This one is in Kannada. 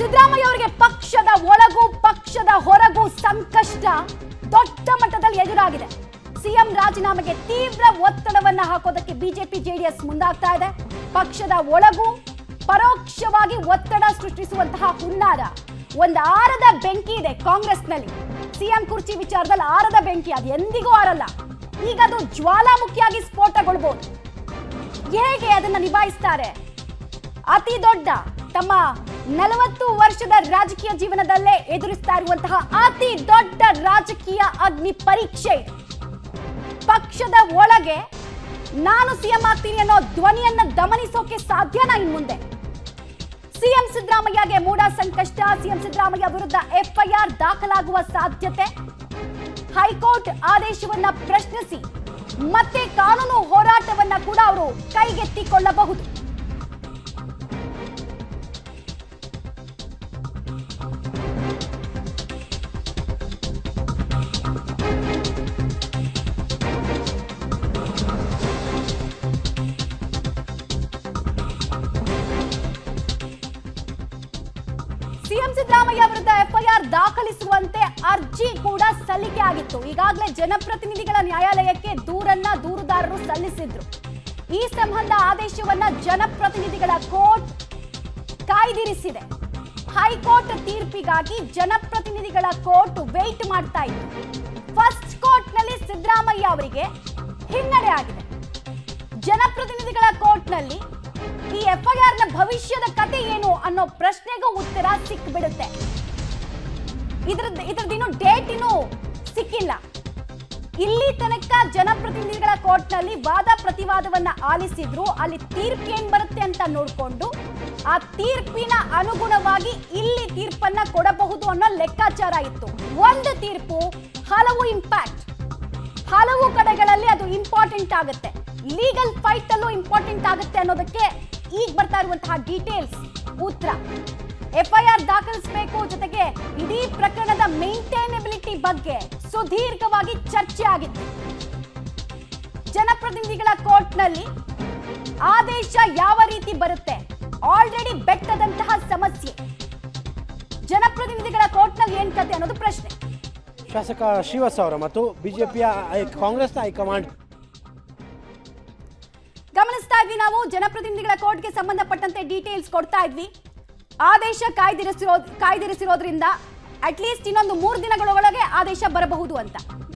ಸಿದ್ದರಾಮಯ್ಯ ಅವರಿಗೆ ಪಕ್ಷದ ಒಳಗೂ ಪಕ್ಷದ ಹೊರಗೂ ಸಂಕಷ್ಟ ದೊಡ್ಡ ಮಟ್ಟದಲ್ಲಿ ಎದುರಾಗಿದೆ ಸಿಎಂ ರಾಜೀನಾಮೆಗೆ ತೀವ್ರ ಒತ್ತಡವನ್ನ ಹಾಕೋದಕ್ಕೆ ಬಿಜೆಪಿ ಜೆಡಿಎಸ್ ಮುಂದಾಗ್ತಾ ಇದೆ ಪಕ್ಷದ ಒಳಗೂ ಪರೋಕ್ಷವಾಗಿ ಒತ್ತಡ ಸೃಷ್ಟಿಸುವಂತಹ ಹುನ್ನಾರ ಒಂದು ಆರದ ಬೆಂಕಿ ಇದೆ ಕಾಂಗ್ರೆಸ್ನಲ್ಲಿ ಸಿಎಂ ಕುರ್ಚಿ ವಿಚಾರದಲ್ಲಿ ಆರದ ಬೆಂಕಿ ಅದು ಎಂದಿಗೂ ಆರಲ್ಲ ಈಗ ಅದು ಜ್ವಾಲಾಮುಖಿಯಾಗಿ ಸ್ಫೋಟಗೊಳ್ಬಹುದು ಹೇಗೆ ಅದನ್ನ ನಿಭಾಯಿಸ್ತಾರೆ ಅತಿ ದೊಡ್ಡ ತಮ್ಮ ನಲವತ್ತು ವರ್ಷದ ರಾಜಕೀಯ ಜೀವನದಲ್ಲೇ ಎದುರಿಸ್ತಾ ಇರುವಂತಹ ಅತಿ ದೊಡ್ಡ ರಾಜಕೀಯ ಅಗ್ನಿ ಪರೀಕ್ಷೆ ಇದು. ಪಕ್ಷದ ಒಳಗೆ ನಾನು ಸಿಎಂ ಆಗ್ತೀನಿ ಅನ್ನೋ ಧ್ವನಿಯನ್ನ ದಮನಿಸೋಕೆ ಸಾಧ್ಯನಾ ಇನ್ ಮುಂದೆ ಸಿಎಂ ಸಿದ್ದರಾಮಯ್ಯಗೆ ಮೂಡ ಸಂಕಷ್ಟ ಸಿಎಂ ಸಿದ್ದರಾಮಯ್ಯ ವಿರುದ್ಧ ಎಫ್ಐಆರ್ ದಾಖಲಾಗುವ ಸಾಧ್ಯತೆ ಹೈಕೋರ್ಟ್ ಆದೇಶವನ್ನ ಪ್ರಶ್ನಿಸಿ ಮತ್ತೆ ಕಾನೂನು ಹೋರಾಟವನ್ನ ಕೂಡ ಅವರು ಕೈಗೆತ್ತಿಕೊಳ್ಳಬಹುದು ಸಿಎಂ ಸಿದ್ದರಾಮಯ್ಯ ವಿರುದ್ಧ ಎಫ್ಐಆರ್ ದಾಖಲಿಸುವಂತೆ ಅರ್ಜಿ ಕೂಡ ಸಲ್ಲಿಕೆ ಆಗಿತ್ತು ಈಗಾಗಲೇ ಜನಪ್ರತಿನಿಧಿಗಳ ನ್ಯಾಯಾಲಯಕ್ಕೆ ದೂರನ್ನ ದೂರುದಾರರು ಸಲ್ಲಿಸಿದ್ರು ಈ ಸಂಬಂಧ ಆದೇಶವನ್ನ ಜನಪ್ರತಿನಿಧಿಗಳ ಕೋರ್ಟ್ ಕಾಯ್ದಿರಿಸಿದೆ ಹೈಕೋರ್ಟ್ ತೀರ್ಪಿಗಾಗಿ ಜನಪ್ರತಿನಿಧಿಗಳ ಕೋರ್ಟ್ ವೇಟ್ ಮಾಡ್ತಾ ಇತ್ತು ಫಸ್ಟ್ ಕೋರ್ಟ್ನಲ್ಲಿ ಸಿದ್ದರಾಮಯ್ಯ ಅವರಿಗೆ ಹಿನ್ನಡೆ ಆಗಿದೆ ಜನಪ್ರತಿನಿಧಿಗಳ ಕೋರ್ಟ್ನಲ್ಲಿ ಈ ಎಫ್ಐಆರ್ ನ ಭವಿಷ್ಯದ ಕತೆ ಏನು ಅನ್ನೋ ಪ್ರಶ್ನೆಗೂ ಉತ್ತರ ಸಿಕ್ಬಿಡುತ್ತೆ ಇದ್ರದ್ದು ಇದ್ರದ್ದು ಡೇಟ್ ಇನ್ನೂ ಸಿಕ್ಕಿಲ್ಲ ಇಲ್ಲಿ ತನಕ ಜನಪ್ರತಿನಿಧಿಗಳ ಕೋರ್ಟ್ನಲ್ಲಿ ವಾದ ಪ್ರತಿವಾದವನ್ನ ಆಲಿಸಿದ್ರು ಅಲ್ಲಿ ತೀರ್ಪು ಏನ್ ಬರುತ್ತೆ ಅಂತ ನೋಡ್ಕೊಂಡು ಆ ತೀರ್ಪಿನ ಅನುಗುಣವಾಗಿ ಇಲ್ಲಿ ತೀರ್ಪನ್ನ ಕೊಡಬಹುದು ಅನ್ನೋ ಲೆಕ್ಕಾಚಾರ ಇತ್ತು ಒಂದು ತೀರ್ಪು ಹಲವು ಇಂಪ್ಯಾಕ್ಟ್ ಹಲವು ಕಡೆಗಳಲ್ಲಿ ಅದು ಇಂಪಾರ್ಟೆಂಟ್ ಆಗುತ್ತೆ ಲೀಗಲ್ ಫೈಟ್ ಅಲ್ಲೂ ಇಂಪಾರ್ಟೆಂಟ್ ಆಗುತ್ತೆ ಅನ್ನೋದಕ್ಕೆ ಈಗ ಬರ್ತಾ ಇರುವಂತಹ ಡೀಟೇಲ್ಸ್ ಉತ್ತರ ಎಫ್ಐಆರ್ ದಾಖಲಿಸಬೇಕು ಜೊತೆಗೆ ಇಡೀ ಪ್ರಕರಣದ ಮೇಂಟೈನಬಿಲಿಟಿ ಬಗ್ಗೆ ಸುದೀರ್ಘವಾಗಿ ಚರ್ಚೆ ಆಗಿತ್ತು ಜನಪ್ರತಿನಿಧಿಗಳ ಕೋರ್ಟ್ನಲ್ಲಿ ಆದೇಶ ಯಾವ ರೀತಿ ಬರುತ್ತೆ ಆಲ್ರೆಡಿ ಬೆಟ್ಟದಂತಹ ಸಮಸ್ಯೆ ಜನಪ್ರತಿನಿಧಿಗಳ ಕೋರ್ಟ್ನಲ್ಲಿ ಏನ್ ಕತೆ ಅನ್ನೋದು ಪ್ರಶ್ನೆ ಶಾಸಕ ಶ್ರೀವಾಸ್ ಅವರ ಮತ್ತು ಬಿಜೆಪಿಯ ಕಾಂಗ್ರೆಸ್ನ ಹೈಕಮಾಂಡ್ ಗಮನಿಸ್ತಾ ಇದ್ವಿ ನಾವು ಜನಪ್ರತಿನಿಧಿಗಳ ಕೋರ್ಟ್ಗೆ ಸಂಬಂಧಪಟ್ಟಂತೆ ಡೀಟೇಲ್ಸ್ ಕೊಡ್ತಾ ಇದ್ವಿ ಆದೇಶ ಕಾಯ್ದಿರಿಸಿರೋ ಕಾಯ್ದಿರಿಸಿರೋದ್ರಿಂದ ಅಟ್ಲೀಸ್ಟ್ ಇನ್ನೊಂದು ಮೂರು ದಿನಗಳೊಳಗೆ ಆದೇಶ ಬರಬಹುದು ಅಂತ